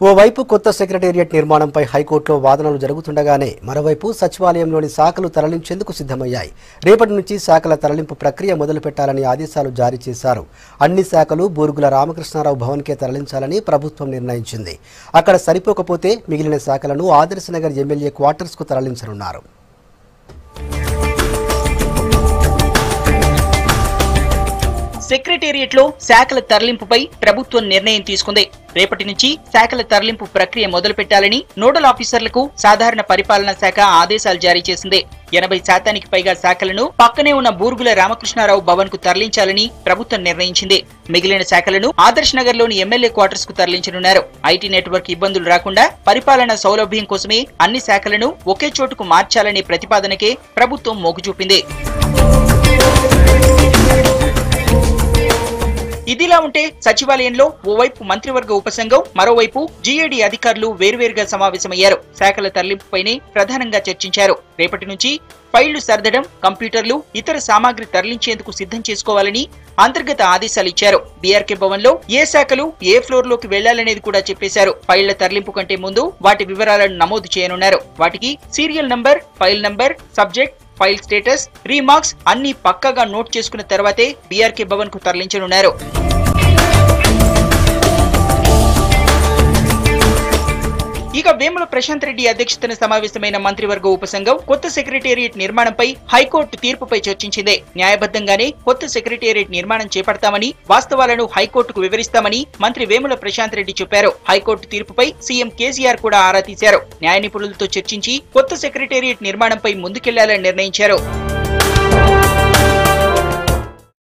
ఓవైపు కొత్త సెక్రటేరియట్ నిర్మాణంపై హైకోర్టులో వాదనలు జరుగుతుండగానే మరోవైపు సచివాలయంలోని శాఖలు తరలించేందుకు సిద్ధమయ్యాయి రేపటి నుంచి శాఖల తరలింపు ప్రక్రియ మొదలు పెట్టాలని ఆదేశాలు జారీ చేశారు అన్ని శాఖలు బూరుగుల రామకృష్ణారావు భవన్కే తరలించాలని ప్రభుత్వం నిర్ణయించింది అక్కడ సరిపోకపోతే మిగిలిన శాఖలను ఆదర్శనగర్ ఎమ్మెల్యే క్వార్టర్స్కు తరలించనున్నారు సెక్రటేరియట్ లో శాఖల తరలింపుపై ప్రభుత్వం నిర్ణయం తీసుకుంది రేపటి నుంచి శాఖల తరలింపు ప్రక్రియ మొదలు పెట్టాలని నోడల్ ఆఫీసర్లకు సాధారణ పరిపాలనా శాఖ ఆదేశాలు జారీ చేసింది ఎనభై శాతానికి పైగా శాఖలను పక్కనే ఉన్న బూరుగుల రామకృష్ణారావు భవన్ కు తరలించాలని ప్రభుత్వం నిర్ణయించింది మిగిలిన శాఖలను ఆదర్శ్ నగర్ లోని ఎమ్మెల్యే క్వార్టర్స్ కు తరలించనున్నారు ఐటీ నెట్వర్క్ ఇబ్బందులు రాకుండా పరిపాలన సౌలభ్యం కోసమే అన్ని శాఖలను ఒకే చోటుకు మార్చాలనే ప్రతిపాదనకే ప్రభుత్వం మొగ్గు చూపింది ఇదిలా ఉంటే సచివాలయంలో ఓవైపు మంత్రివర్గ ఉపసంఘం మరోవైపు జీఏడీ అధికారులు వేర్వేరుగా సమావేశమయ్యారు శాఖల తరలింపుపైనే ప్రధానంగా చర్చించారు రేపటి నుంచి ఫైళ్లు సర్దడం కంప్యూటర్లు ఇతర సామాగ్రి తరలించేందుకు సిద్ధం చేసుకోవాలని అంతర్గత ఆదేశాలు ఇచ్చారు బీఆర్కే భవన్ లో ఏ శాఖలు ఏ ఫ్లోర్ లోకి వెళ్లాలనేది కూడా చెప్పేశారు ఫైళ్ల తరలింపు కంటే ముందు వాటి వివరాలను నమోదు చేయనున్నారు వాటికి serial number file number subject file status remarks అన్ని పక్కగా నోట్ చేసుకున్న తర్వాతే బీఆర్కే భవన్ కు తరలించనున్నారు ఇక వేముల ప్రశాంత్ రెడ్డి అధ్యక్షతన సమావేశమైన మంత్రివర్గ ఉపసంఘం కొత్త సెక్రటేరియట్ నిర్మాణంపై హైకోర్టు తీర్పుపై చర్చించింది న్యాయబద్ధంగానే కొత్త సెక్రటేరియట్ నిర్మాణం చేపడతామని వాస్తవాలను హైకోర్టుకు వివరిస్తామని మంత్రి వేముల ప్రశాంత్ రెడ్డి చెప్పారు హైకోర్టు తీర్పుపై సీఎం కేసీఆర్ కూడా ఆరా తీశారు న్యాయ నిపుణులతో చర్చించి కొత్త సెక్రటేరియట్ నిర్మాణంపై ముందుకెళ్లాలని నిర్ణయించారు